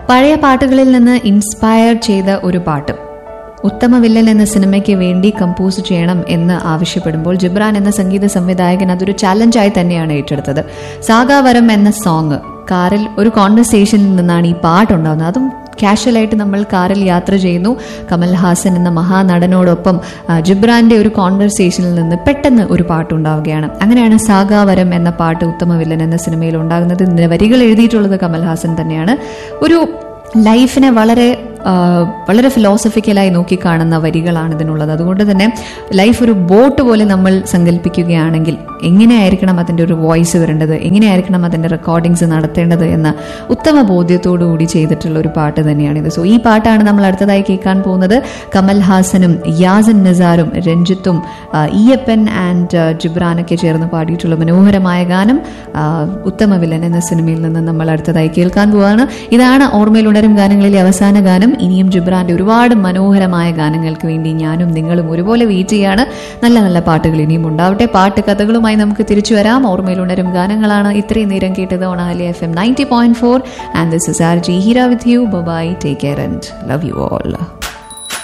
പഴയ പാട്ടുകളിൽ നിന്ന് ഇൻസ്പയർ ചെയ്ത ഒരു പാട്ട് ഉത്തമ വില്ലൻ എന്ന സിനിമയ്ക്ക് വേണ്ടി കമ്പോസ് ചെയ്യണം എന്ന് ആവശ്യപ്പെടുമ്പോൾ ജിബ്രാൻ എന്ന സംഗീത സംവിധായകൻ അതൊരു ചാലഞ്ചായി തന്നെയാണ് ഏറ്റെടുത്തത് സാഗാവരം എന്ന സോങ് കാറിൽ ഒരു കോൺവെർസേഷനിൽ നിന്നാണ് ഈ പാട്ടുണ്ടാകുന്നത് അതും കാഷ്വലായിട്ട് നമ്മൾ കാറിൽ യാത്ര ചെയ്യുന്നു കമൽഹാസൻ എന്ന മഹാനടനോടൊപ്പം ആ, ജിബ്രാന്റെ ഒരു കോൺവെർസേഷനിൽ നിന്ന് പെട്ടെന്ന് ഒരു പാട്ടുണ്ടാവുകയാണ് അങ്ങനെയാണ് സാഗാവരം എന്ന പാട്ട് ഉത്തമ വില്ലൻ എന്ന സിനിമയിൽ ഉണ്ടാകുന്നത് ഇതിന്റെ വരികൾ എഴുതിയിട്ടുള്ളത് കമൽഹാസൻ തന്നെയാണ് ഒരു ലൈഫിനെ വളരെ ആ, വളരെ ഫിലോസഫിക്കലായി നോക്കിക്കാണുന്ന വരികളാണ് ഇതിനുള്ളത് അതുകൊണ്ട് തന്നെ ലൈഫ് ഒരു ബോട്ട് പോലെ നമ്മൾ സങ്കല്പിക്കുകയാണെങ്കിൽ എങ്ങനെയായിരിക്കണം അതിൻ്റെ ഒരു വോയിസ് വരേണ്ടത് എങ്ങനെയായിരിക്കണം അതിൻ്റെ റെക്കോർഡിങ്സ് നടത്തേണ്ടത് എന്ന ഉത്തമ ബോധ്യത്തോടു കൂടി ചെയ്തിട്ടുള്ള ഒരു പാട്ട് തന്നെയാണിത് സോ ഈ പാട്ടാണ് നമ്മൾ അടുത്തതായി കേൾക്കാൻ പോകുന്നത് കമൽ ഹാസനും യാസൻ നിസാറും രഞ്ജിത്തും ആ, ഈയപ്പൻ ആൻഡ് ജിബ്രാനൊക്കെ ചേർന്ന് പാടിയിട്ടുള്ള മനോഹരമായ ഗാനം ആ, ഉത്തമ വില്ലൻ എന്ന സിനിമയിൽ നിന്ന് നമ്മൾ അടുത്തതായി കേൾക്കാൻ പോവാണ് ഇതാണ് ഓർമ്മയിൽ ഉണരും ഗാനങ്ങളിലെ അവസാന ഗാനം ഇനിയും ജിബ്രാന്റെ ഒരുപാട് മനോഹരമായ ഗാനങ്ങൾക്ക് വേണ്ടി ഞാനും നിങ്ങളും ഒരുപോലെ വെയിറ്റ് ചെയ്യാണ് നല്ല നല്ല പാട്ടുകൾ ഇനിയും ഉണ്ടാവട്ടെ പാട്ട് കഥകളുമായി നമുക്ക് തിരിച്ചു വരാം ഓർമ്മയിൽ ഉണരും ഗാനങ്ങളാണ് ഇത്രയും നേരം കേട്ടത് ഓണാലി F M ninety point four and this is R J Heera with you bye take care and love you all